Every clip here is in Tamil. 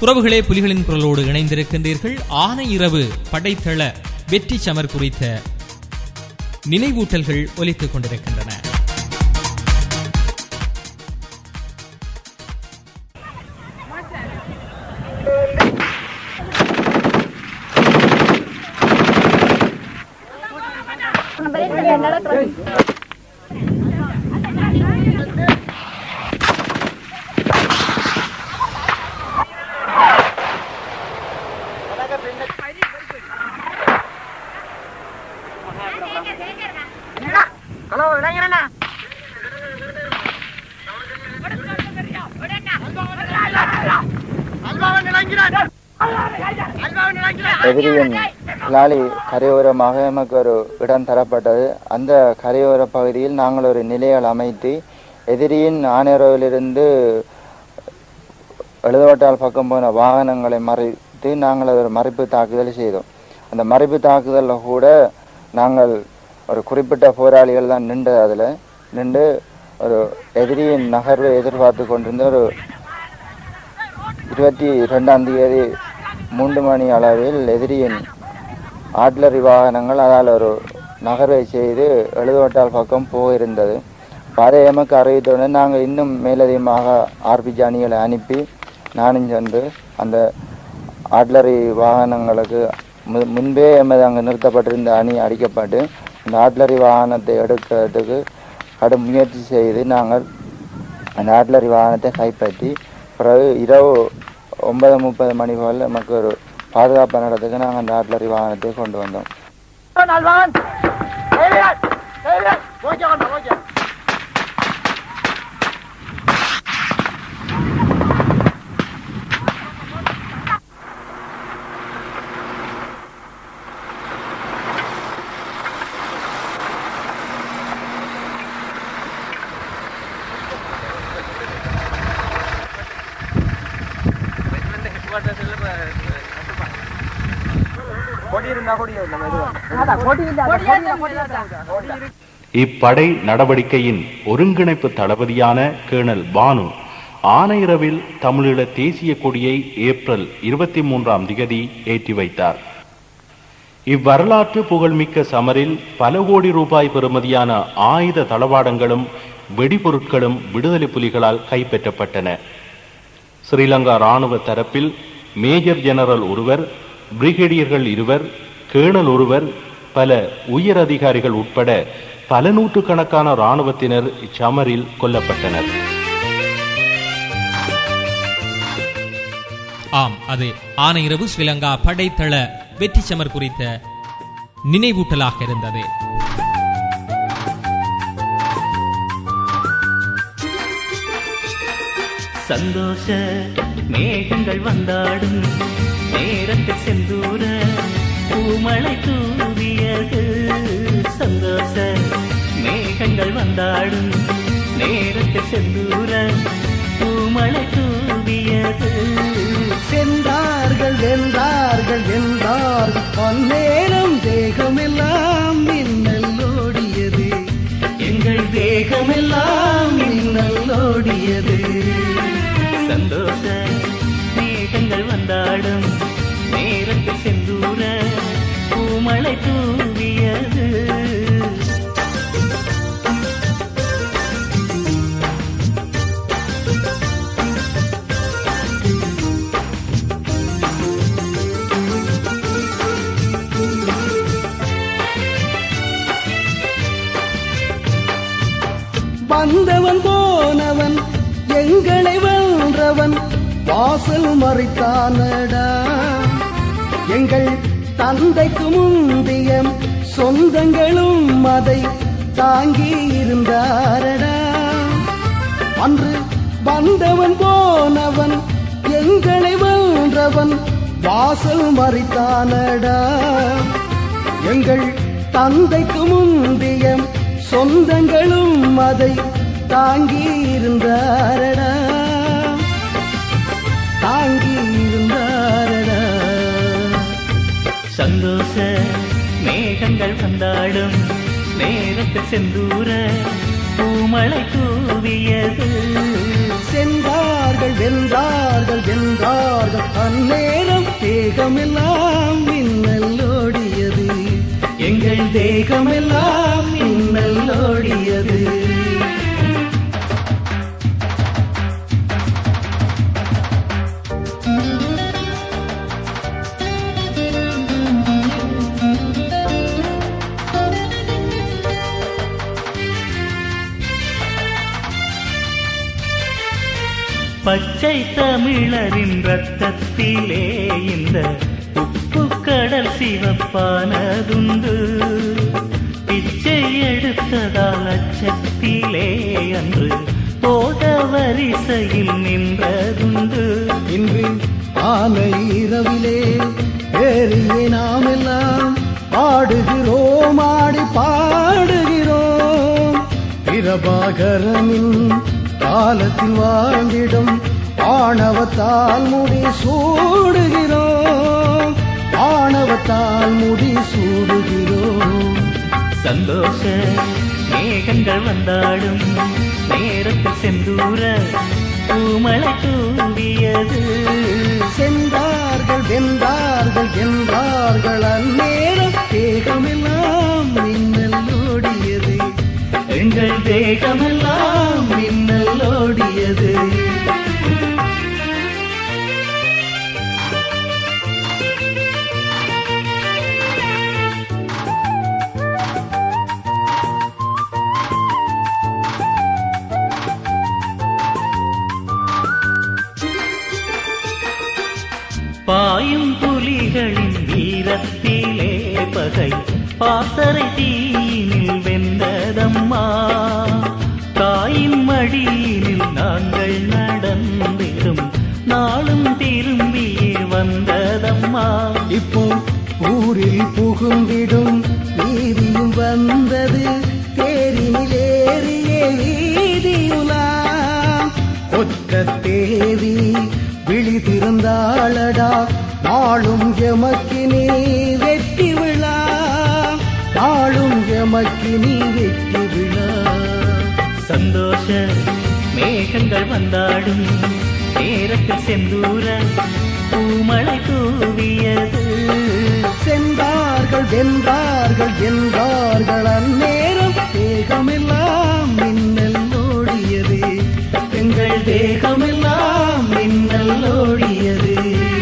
உறவுகளே புலிகளின் குரலோடு இணைந்திருக்கின்றீர்கள் ஆனை இரவு படைத்தள வெற்றி சமர் குறித்த நினைவூட்டல்கள் ஒலித்துக் கொண்டிருக்கின்றன எதிரியின் லாலி கரையோரமாக எமக்கு ஒரு இடம் தரப்பட்டது அந்த கரையோர பகுதியில் நாங்கள் ஒரு நிலைகள் அமைத்து எதிரியின் ஆனேரோவிலிருந்து எழுதவட்டால் பக்கம் போன வாகனங்களை மறைத்து நாங்கள் ஒரு மறைப்பு தாக்குதல் செய்தோம் அந்த மறைப்பு தாக்குதலில் கூட நாங்கள் ஒரு குறிப்பிட்ட போராளிகள் தான் நின்று அதில் நின்று ஒரு எதிரியின் நகர்வை எதிர்பார்த்து கொண்டிருந்த ஒரு இருபத்தி ரெண்டாம் தேதி மூன்று மணி அளவில் எதிரியின் ஆட்லரி வாகனங்கள் அதால் ஒரு நகர்வை செய்து எழுதுவட்டால் பக்கம் போயிருந்தது அதை எமக்கு அறிவித்தவுடன் நாங்கள் இன்னும் மேலதிகமாக ஆர்பிஜி அணிகளை அனுப்பி நானும் சென்று அந்த ஆட்லரி வாகனங்களுக்கு மு- முன்பே எமது அங்கே நிறுத்தப்பட்டிருந்த அணி அடிக்கப்பட்டு அந்த ஆட்லரி வாகனத்தை எடுக்கிறதுக்கு கடும் முயற்சி செய்து நாங்கள் அந்த ஆட்லரி வாகனத்தை கைப்பற்றி பிறகு இரவு ஒன்பது முப்பது மணி போல் நமக்கு ஒரு பாதுகாப்பான இடத்துக்கு நாங்கள் அந்த ஆட்லரி வாகனத்தை கொண்டு வந்தோம் இப்படை நடவடிக்கையின் ஒருங்கிணைப்பு தளபதியான கேர்னல் பானு ஆனையிரவில் தமிழீழ தேசிய கொடியை ஏப்ரல் இருபத்தி மூன்றாம் திகதி ஏற்றி வைத்தார் இவ்வரலாற்று புகழ்மிக்க சமரில் பல கோடி ரூபாய் பெறுமதியான ஆயுத தளவாடங்களும் வெடிபொருட்களும் விடுதலை புலிகளால் கைப்பற்றப்பட்டன ஸ்ரீலங்கா ராணுவ தரப்பில் மேஜர் ஜெனரல் ஒருவர் பிரிகேடியர்கள் இருவர் கேர்னல் ஒருவர் பல உயர் அதிகாரிகள் உட்பட பல நூற்றுக்கணக்கான ராணுவத்தினர் இச்சமரில் கொல்லப்பட்டனர் ஆம் அது ஆனையிரவு ஸ்ரீலங்கா படைத்தள வெற்றி சமர் குறித்த நினைவூட்டலாக இருந்தது சந்தோஷ மேகங்கள் வந்தாடும் நேரத்தில் செந்தூர பூமழை தூவியது சந்தோஷ மேகங்கள் வந்தாடும் நேரத்தில் செந்தூர பூமழை தூவியது சென்றார்கள் வென்றார்கள் வென்றார்கள் பொன்னேரம் தேகமெல்லாம் மின்னல் ஓடியது எங்கள் தேகமெல்லாம் மின்னல் ஓடியது சந்தோஷ மேகங்கள் வந்தாடும் நேரத்தில் செந்தூர பூமழை தூவியது வந்தவன் போனவன் எங்களை வென்றவன் வாசல் மறைத்தானடா எங்கள் தந்தைக்கு முந்திய சொந்தங்களும் அதை தாங்கி இருந்தாரடா அன்று வந்தவன் போனவன் எங்களை வென்றவன் வாசல் மறைத்தானடா எங்கள் தந்தைக்கு முந்திய சொந்தங்களும் அதை தாங்கி இருந்தாரடா தாங்கி இருந்தாரடா சந்தோஷ மேகங்கள் வந்தாடும் நேரத்தில் செந்தூர பூமழை தூவியது சென்றார்கள் சென்றார்கள் வென்றார்கள் வென்றார்கள் அந்நேரம் தேகமெல்லாம் மின்னல் ஓடியது எங்கள் தேகமெல்லாம் மின்னல் ஓடியது பச்சை தமிழரின் ரத்தத்திலே இந்த உப்பு கடல் சிவப்பானதுண்டு பிச்சை எடுத்ததால் அச்சத்திலே அன்று போத வரிசையில் நின்றதுண்டு இன்று ஆனை இரவிலே ஏறியே நாம் எல்லாம் பாடுகிறோம் ஆடி பாடுகிறோம் பிரபாகரனின் காலத்தில் வாழ்ந்திடும் ஆணவத்தால் முடி சூடுகிறோம் ஆணவத்தால் முடி சூடுகிறோம் சந்தோஷ மேகங்கள் வந்தாடும் நேரத்தில் செந்தூர பூமழை தூவியது சென்றார்கள் வென்றார்கள் என்றார்கள் அந்நேரம் தேகமெல்லாம் மின்னல் ஓடியது எங்கள் தேகமெல்லாம் மின்னல் ஓடியது பாயும் புலிகளின் வீரத்திலே பகை பாசறை தீயினில் வெந்ததம்மா தாயின் மடியினில் நாங்கள் நடந்திடும் நாளும் திரும்பியே வந்ததம்மா இப்போ ஊரில் புகுந்திடும் நீதியும் வந்தது தேரினிலேறிய வீதியுலாம் ஒற்ற தேவி விழி திறந்தாளடா நாளும் எமக்கினி வெற்றி விழா நாளும் எமக்கினி வெற்றி விழா சந்தோஷ மேகங்கள் வந்தாடும் நேரத்தில் செந்தூர பூமழை தூவியது சென்றார்கள் வென்றார்கள் என்றார்கள் அந்நேரம் தேகமெல்லாம் மின்னல் ஓடியது எங்கள் தேகமெல்லாம் மின்னல் ஓடியது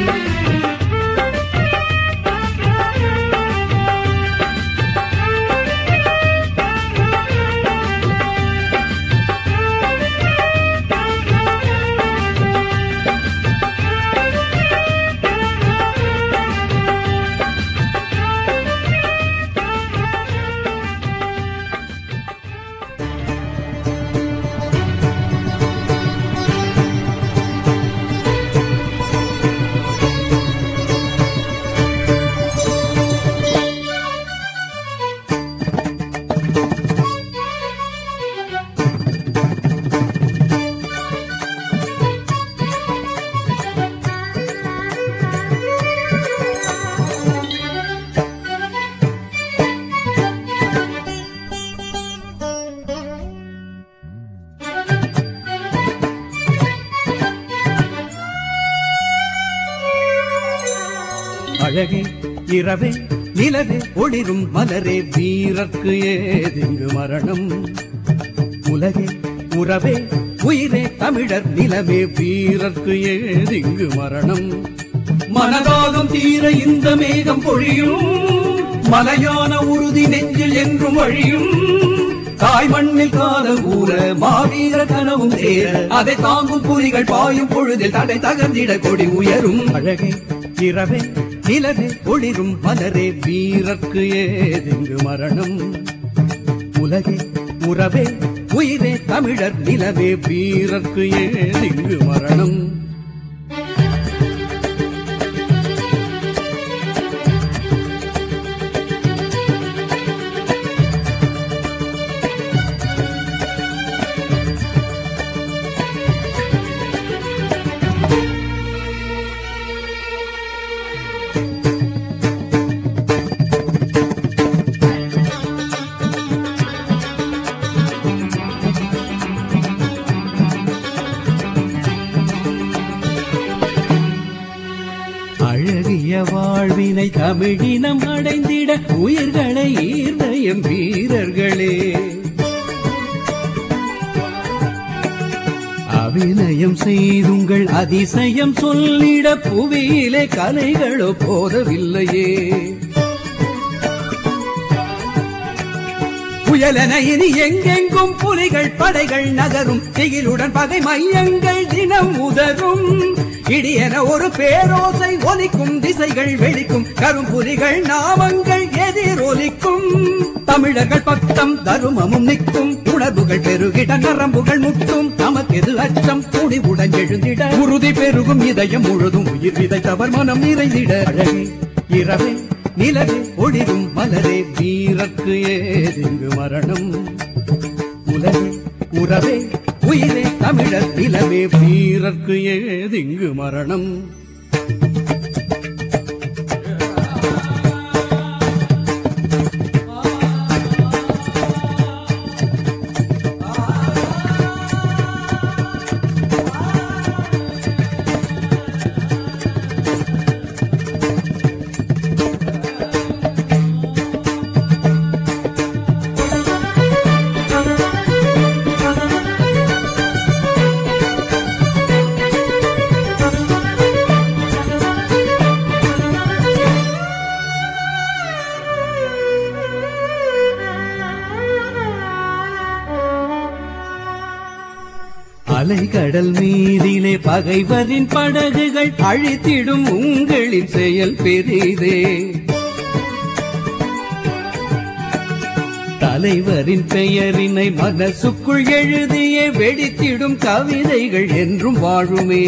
அழகே இரவே நிலவே ஒளிரும் மலரே வீரர்க்கு ஏதிங்கு மரணம் உலகே உறவே உயிரே தமிழர் நிலவே வீரர்க்கு ஏதிங்கு மரணம் மனதாகம் தீர இந்த மேகம் பொழியும் மலையான உறுதி நெஞ்சில் என்றும் வழியும் தாய் மண்ணில் காலம் கூற மாவீர கனவும் தேர அதை தாங்கும் புலிகள் பாயும் பொழுதில் தடை தகர்ந்திட கொடி உயரும் அழகே இரவே நிலவே ஒளிரும் மலரே வீரர்க்கு ஏதிங்கு மரணம் உலகே உறவே உயிரே தமிழர் நிலவே வீரர்க்கு ஏதிங்கு மரணம் இனிய வாழ்வினை தமிழினம் அடைந்திட உயிர்களை ஈர்ந்த எம் வீரர்களே அபிநயம் செய்துங்கள் அதிசயம் சொல்லிட புவியிலே கலைகளோ போதவில்லையே புயலென இனி எங்கெங்கும் புலிகள் படைகள் நகரும் திகிலுடன் பகை மையங்கள் தினம் உதரும் இடியென ஒரு பேரோசை ஒலிக்கும் திசைகள் வெளிக்கும் கரும்புலிகள் நாமங்கள் எதிரொலிக்கும் தமிழர்கள் பக்கம் தருமமும் நிற்கும் உணர்வுகள் பெருகிட நரம்புகள் முட்டும் நமக்கெது அச்சம் துணிவுடன் எழுந்திட உறுதி பெருகும் இதயம் முழுதும் உயிர் விதைத்தவர் மனம் நிறைந்திட அழகே இரவே நிலவே ஒளிரும் மலரே வீரக்கு ஏதிங்கு மரணம் உலகே உறவே உயிரே தமிழர் நிலவே வீரர்க்கு ஏதிங்கு மரணம் அலைகடல் மீதிலே பகைவரின் படகுகள் அழித்திடும் உங்களின் செயல் பெரிதே தலைவரின் பெயரினை மனசுக்குள் எழுதிய வெடித்திடும் கவிதைகள் என்றும் வாழுமே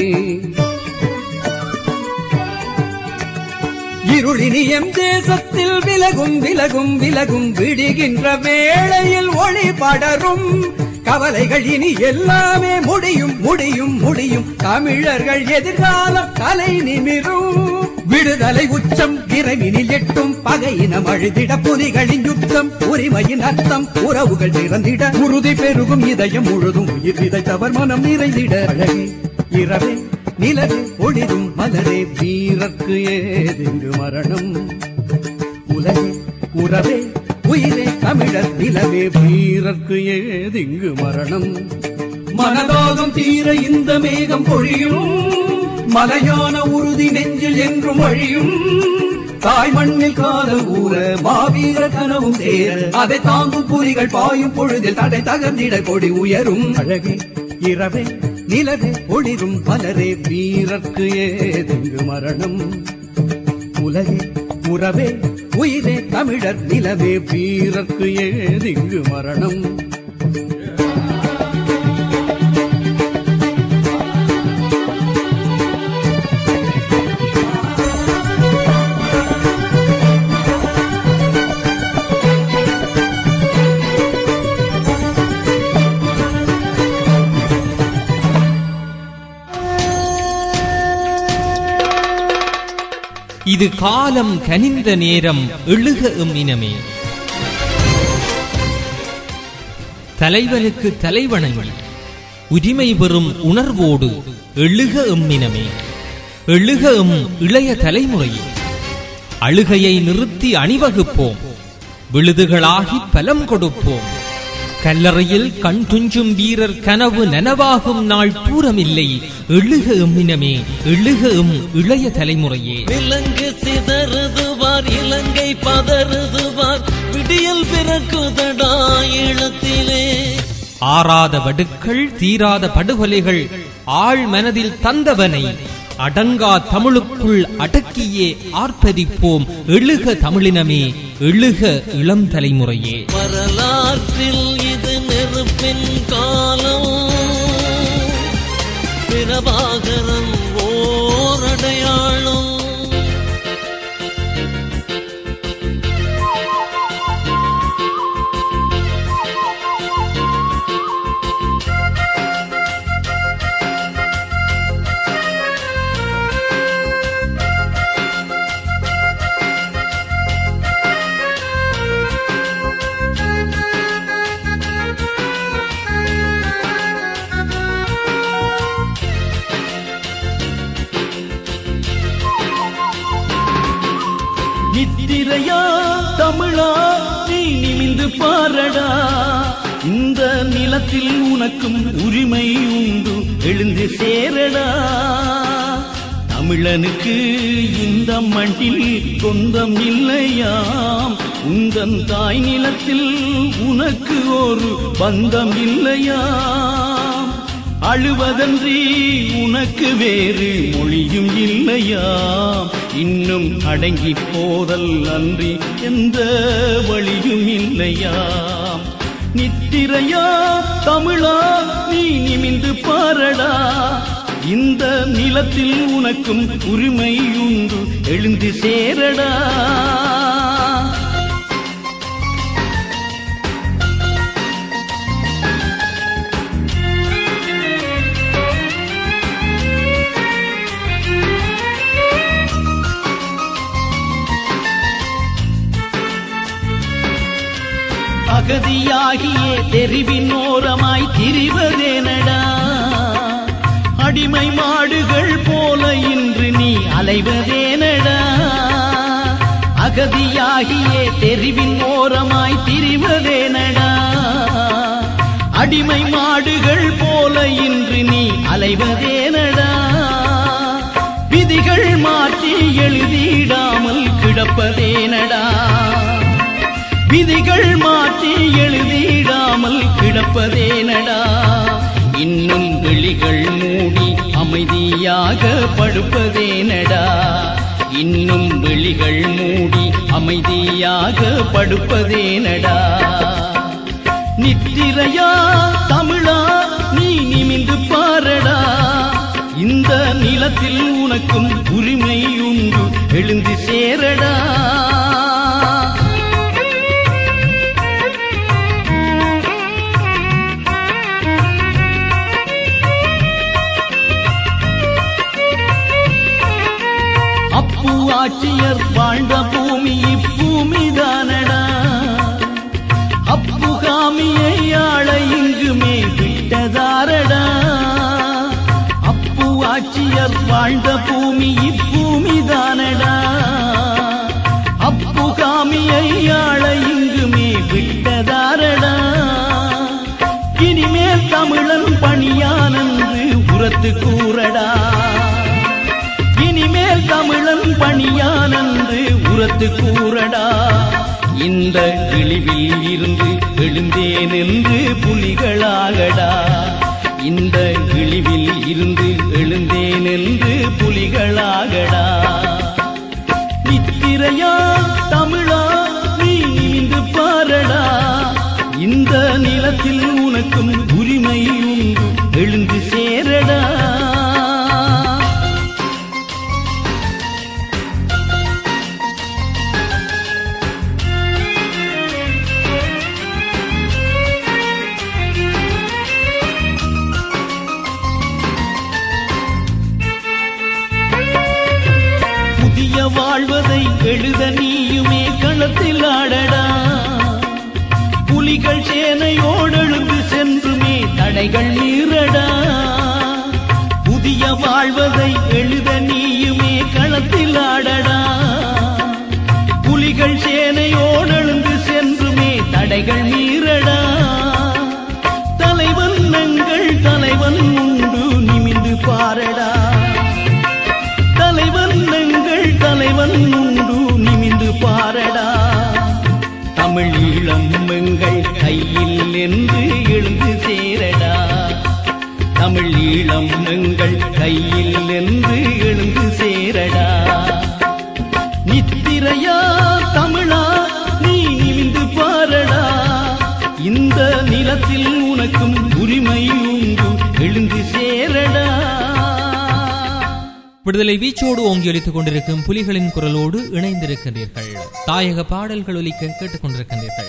இருளினியம் தேசத்தில் விலகும் விலகும் விலகும் விடுகின்ற வேளையில் ஒளி படரும் கவலைகள் இனி எல்லாமே முடியும் முடியும் முடியும் தமிழர்கள் எதிர்காலம் கலை நிமிரும் விடுதலை உச்சம் விரைவினில் எட்டும் பகையினம் அழுதிட புலிகளின் யுத்தம் உரிமையின் அர்த்தம் உறவுகள் திறந்திட உறுதி பெருகும் இதயம் முழுதும் உயிர் விதைத்தவர் மனம் நிறைந்திட அழகே இரவே நிலவே ஒளிரும் மலரே வீரர்க்கு ஏதிங்கு மரணம் உலகே உறவே உயிரே தமிழர் நிலவே வீரர்க்கு ஏதிங்கு மரணம் மனதாகம் தீர இந்த மேகம் பொழியும் மலையான உறுதி நெஞ்சில் என்றும் வழியும் தாய் மண்ணில் காதல் ஊற மாவீர கனவும் சேர அதை தாங்கும் புலிகள் பாயும் பொழுதில் தடை தகர்ந்திட கொடி உயரும் அழகே இரவே நிலவே ஒளிரும் மலரே வீரர்க்கு ஏதெங்கு மரணம் உலகே உறவே உயிரே தமிழர் நிலவே வீரர்க்கு ஏதிங்கு மரணம் இது காலம் கனிந்த நேரம் எழுக எம் இனமே தலைவனுக்கு தலைவணங்கி உரிமை பெறும் உணர்வோடு எழுக எம் இனமே எழுக எம் இளைய தலைமுறையே அழுகையை நிறுத்தி அணிவகுப்போம் விழுதுகளாகி பலம் கொடுப்போம் கல்லறையில் கண் துஞ்சும் வீரர் கனவு நனவாகும் நாள் தூரமில்லை எழுக எம்மினமே எழுக எம் இளைய தலைமுறையே விலங்கு சிதறுதுவார் இலங்கை பதறுதுவார் விடியல் பிறக்குதடா ஈழத்திலே ஆறாத வடுக்கள் தீராத படுகொலைகள் ஆழ் மனதில் தந்தவனை அடங்கா தமிழுக்குள் அடக்கியே ஆர்ப்பரிப்போம் எழுக தமிழினமே எழுக இளம் தலைமுறையே வரலாற்றில் இது நெருப்பின் காலம் பிரபாகரன் ஓரடையாளம் நித்திரையா தமிழா நீ நிமிந்து பாரடா இந்த நிலத்தில் உனக்கும் உரிமை உண்டு எழுந்து சேரடா தமிழனுக்கு இந்த மண்ணில் சொந்தம் இல்லையாம் உந்தன் தாய் நிலத்தில் உனக்கு ஒரு பந்தம் இல்லையாம் அழுவதன்றி உனக்கு வேறு மொழியும் இல்லையாம் இன்னும் அடங்கி போதல் அன்றி எந்த வழியும் இல்லையாம் நித்திரையா தமிழா நீ நிமிந்து பாரடா இந்த நிலத்தில் உனக்கும் உரிமை உண்டு எழுந்து சேரடா அகதியாகியே தெரிவின் ஓரமாய் திரிவதேனடா அடிமை மாடுகள் போல இன்று நீ அலைவதேனடா அகதியாகியே தெரிவின் ஓரமாய் திரிவதேனடா அடிமை மாடுகள் போல இன்று நீ அலைவதேனடா விதிகள் மாற்றி எழுதிடாமல் கிடப்பதேனடா விதிகள் மாற்றி எழுதிடாமல் கிடப்பதேனடா இன்னும் விழிகள் மூடி அமைதியாக படுப்பதேனடா இன்னும் விழிகள் மூடி அமைதியாக படுப்பதேனடா நித்திரையா தமிழா நீ நிமிந்து பாரடா இந்த நிலத்தில் உனக்கும் உரிமை உண்டு எழுந்து சேரடா அப்பு ஆட்சியர் வாழ்ந்த பூமி இப்பூமிதானடா அப்புகாமியை ஆள இங்குமே விட்டதாரடா அப்பு ஆட்சியர் வாழ்ந்த பூமி இப்பூமிதானடா அப்புகாமியை ஆள இங்குமே விட்டதாரடா இனிமேல் தமிழன் பணியானன்று உரத்து கூறடா இனிமேல் தமிழன் பணியானன்று உரத்து கூறடா இந்த கிழிவில் இருந்து எழுந்தேன் என்று புலிகளாகடா இந்த கிழிவில் இருந்து எழுந்தேன் என்று புலிகளாகடா நித்திரையா தமிழா நீ நிமிந்து பாரடா இந்த நிலத்தில் உனக்கும் உரிமை உண்டு எழுந்து சேரடா புதிய வாழ்வதை எழுத நீயுமே களத்தில் ஆடடா புலிகள் சேனையோடெழுந்து சென்றுமே தடைகள் மீறடா புதிய வாழ்வதை எழுத நீயுமே களத்தில் ஆடடா புலிகள் சேனையோடெழுந்து சென்றுமே தடைகள் மீறடா தலைவன் எங்கள் தலைவன் உண்டு நிமிந்து பாரடா தலைவன் எங்கள் தலைவன் உண்டு நிமிந்து பாரடா தமிழ் ஈழம் எங்கள் கையில் என்று எழுந்து சேரடா தமிழ் ஈழம் எங்கள் கையில் என்று எழுந்து சேரடா நித்திரையா தமிழா நீ நிமிந்து பாரடா இந்த நிலத்தில் உனக்கும் உரிமை உண்டு எழுந்து சேரடா விடுதலை வீச்சோடு ஓங்கி ஒலித்துக் கொண்டிருக்கும் புலிகளின் குரலோடு இணைந்திருக்கின்றீர்கள் தாயக பாடல்கள் ஒலிக்க கேட்டுக்கொண்டிருக்கின்றீர்கள்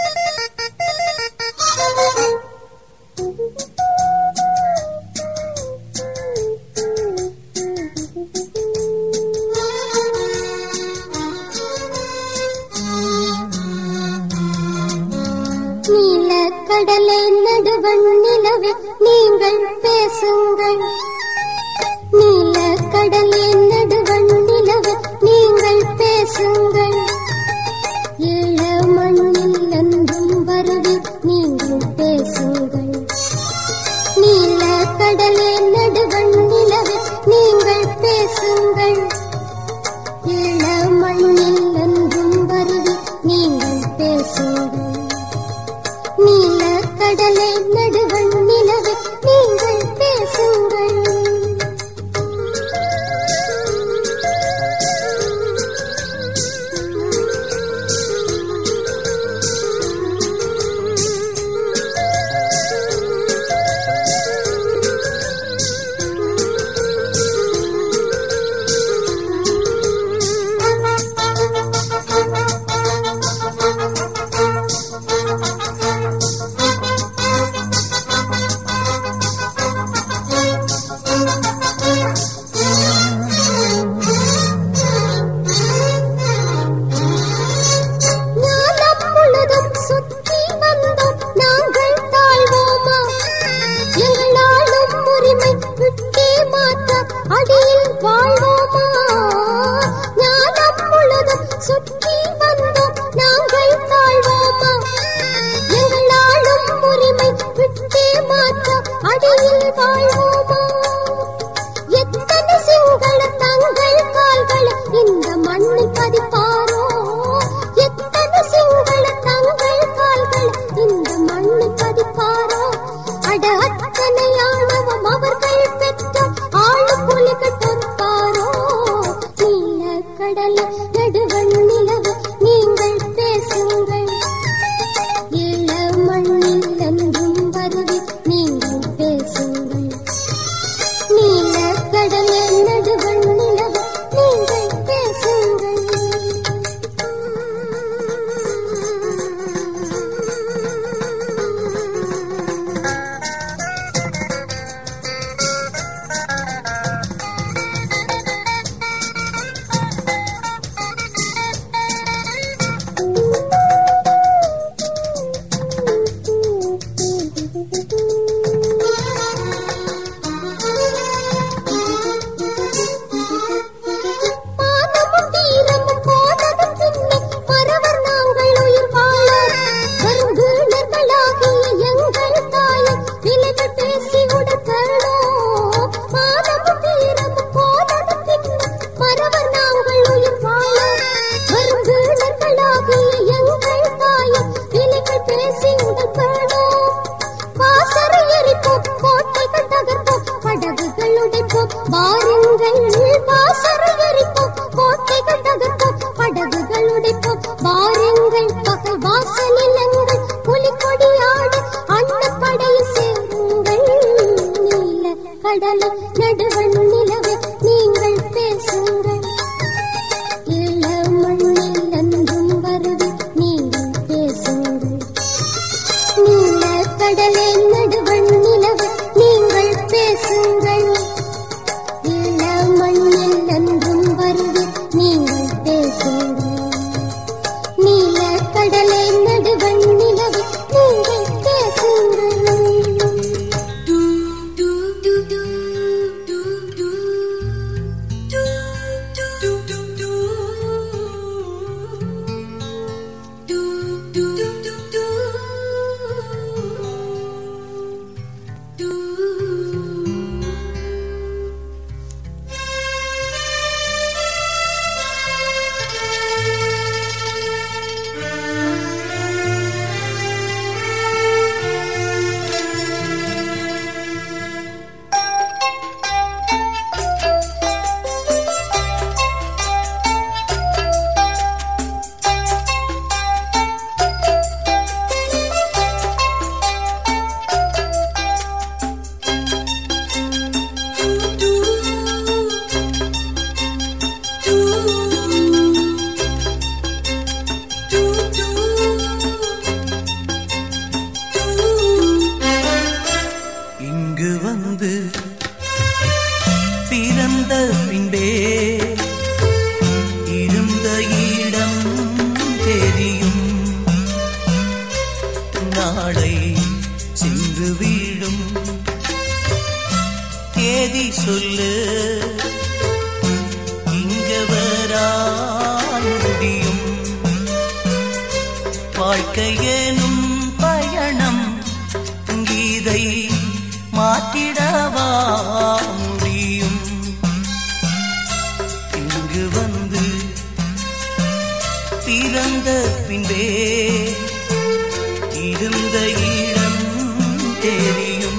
நீல கடலை நடுவன் நிலவே நீங்கள் பேசுங்கள் நீல கடலை நடுவன் நிலவே நீங்கள் பேசுங்கள் அடியில் வாழ்வோமா ஞானம் முழுதும் சுற்றி வந்தோம் நாங்கள் தாழ்வோமா எங்கள் ஆளும் உரிமை விட்டே மாற்ற அடியில் வாழ்வோமா எத்தனை சிங்கள தங்கள் கால்களை இந்த மண்ணில் பதிப்பாரோ எத்தனை சிங்கள தங்கள் கால்களை இந்த மண்ணில் பதிப்பாரோ அட அத்தனை ஆணவம் அவர்கள் பெற்ற ஆளு புலிகள் பொறுப்பாரோ நீல கடல நடுவன் நிலவு நீங்கள் பேசுங்கள் இள மண்ணில் என்றும் வருவி நீங்கள் பேசுங்கள் நீல கடல நடுவன் நிலவு நீங்கள் பேசுங்கள் பானமும் தீரமும் போனதும் பின்னே மறவர் நாங்கள் உயிர் வாழ கருங்கீழர்களாகிய எங்கள் தாயை விலைகள் பேசி உடற்கழோ பானமும் தீரமும் போனதும் பின்னே மறவர் நாங்கள் உயிர் வாழ கருங்கீழர்களாகிய எங்கள் தாயை விலைகள் பேசி உடற்கழோ வாசரை எரிப்போம் கோட்டைகள் தகர்ப்போம் படகுகள் உடைப்போம் வாருங்கள் வாசரை எரிப்போம் கோட்டைகள் தகர்ப்போம் படகுகள் உடைப்போம் வாருங்கள் பகல் வாசலில் எங்கள் புலிக்கொடியாட அன்னப்படையில் சேருங்கள் நீல கடல நடுவன் நிலவை நீங்கள் பேசுங்கள் இள மண்ணில் என்றும் வருவி நீங்கள் பேசுங்கள் நீல கடலே நடுவன் நிலவு நீங்கள் பேசுங்கள் இள மண்ணில் என்றும் வருவி நீங்கள் பேசுங்கள் நீல கடலே நடுவன் நிலவு நீங்கள் பேசுங்கள் இங்கு வந்து பிறந்த பின்பே இருந்த இடம் தெரியும் நாளை சென்று வீழும் தேதி சொல்லு இங்க வரால் முடியும் வாழ்க்கையேனும் பயணம் கீதை மாற்றிடவா முடியும் இங்கு வந்து பிறந்த பின்பே இருந்த இடம் தெரியும்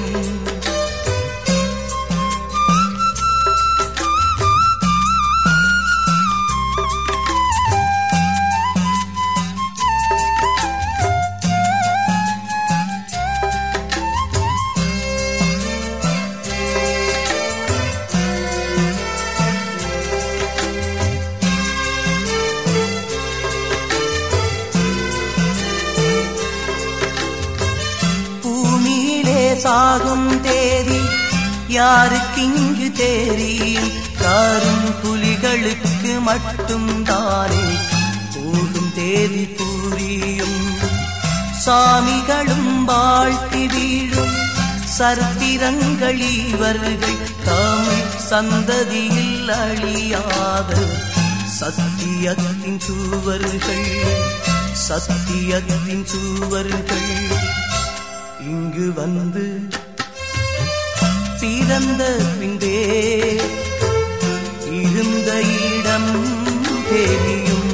பூமியிலே சாகும் தேதி யாருக்கிங்கு தெரியும் காரும் புலிகளுக்கு மட்டும் தானே போகும் தேதி புரியும் சாமிகளும் வாழ்த்தி வீழும் சரித்திரங்கள் இவர்கள் தமிழ் சந்ததியில் அழியாத சத்தியத்தின் சுவர்கள் சத்தியத்தின் சுவர்கள் இங்கு வந்து பிறந்த பின்பே இருந்த இடம் தெரியும்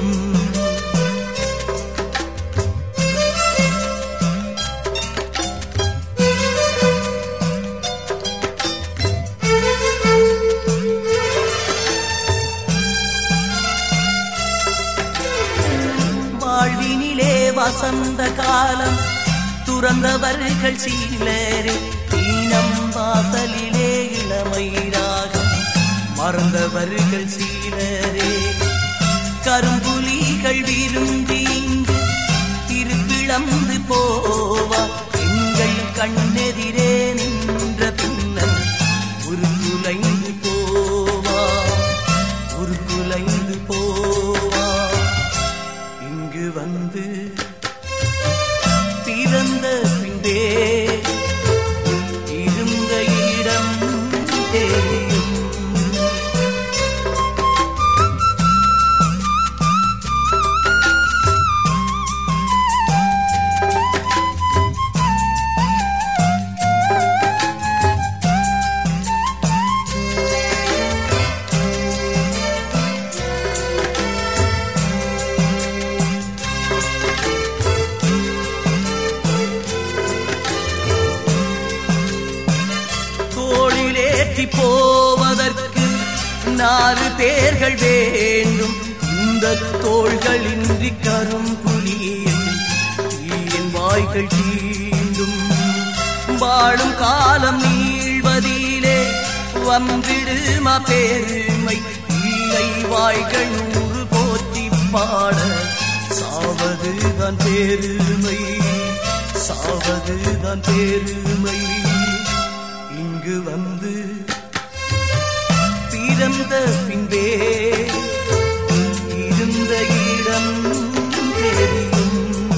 வாழ்வினிலே வசந்த காலம் துறந்தவர்கள் சீலரே தீனம் வாசலிலே இளமைராகம் மறந்தவர்கள் சீலரே கரும்புலிகள் விரும்பி இங்கு திருப்பிளந்து போவா எங்கள் கண்ணெதிரே நின்ற பின்னல் உருகுலைந்து போவா உருகுலைந்து போவா இங்கு வந்து பிறந்த பின்பே இருந்த இடம் தெரியும் தோளிலேற்றி போவதற்கு நாலு பேர்கள் வேண்டும் இந்த தோள்களின்றி கரும்புலியில் தீயின் வாய்கள் தீண்டும் வாழும் காலம் நீழ்வதிலே வம்பிடுமா பெருமை இல்லை வாய்கள் நூறு போற்றி பாட சாவதுதான் பெருமை சாவதுதான் பெருமை இங்கு வந்து பிறந்த பின்பே இருந்த இடம் தெரியும்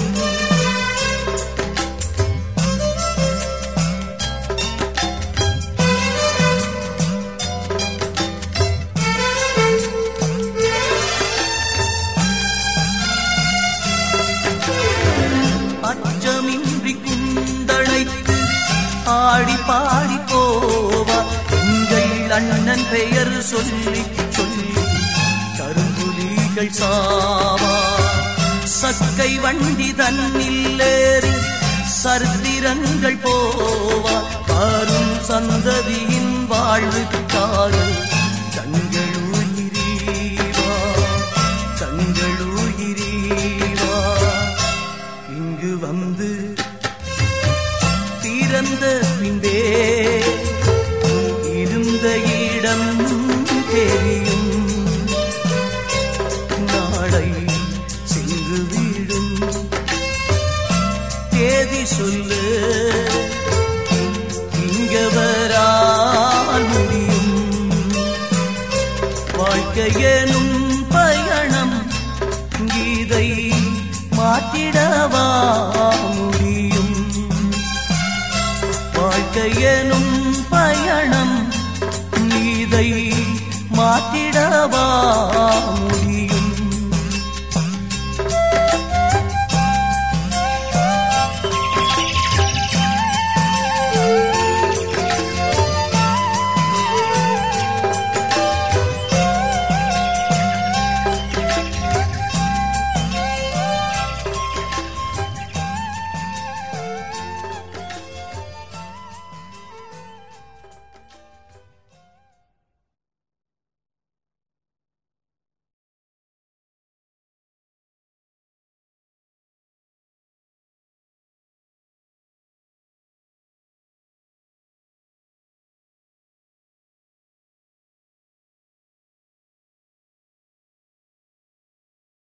அச்சமின்றி குந்தழைத்து ஆடி பாடி போவா எங்கள் அண்ணன் பெயர் சொல்லி சொல்லி கரும்புலிகள் சாவா சக்கை வண்டி தன்னில் ஏறி சரித்திரங்கள் போவா வரும் சந்ததியின் வாழ்வுக்காக தங்களுயிரீவா தங்களுயிரீவா இங்கு வந்து பிறந்த பின்பே இருந்த இடம் தெரியும் நாளை சென்று வீடும் தேதி சொல்லு இங்கவரால் முடியும் வாழ்க்கையனும் பயணம் கீதை மாற்றிடவா முடியும் வாழ்க்கையனும் பயணம் நீதை மாற்றிடவா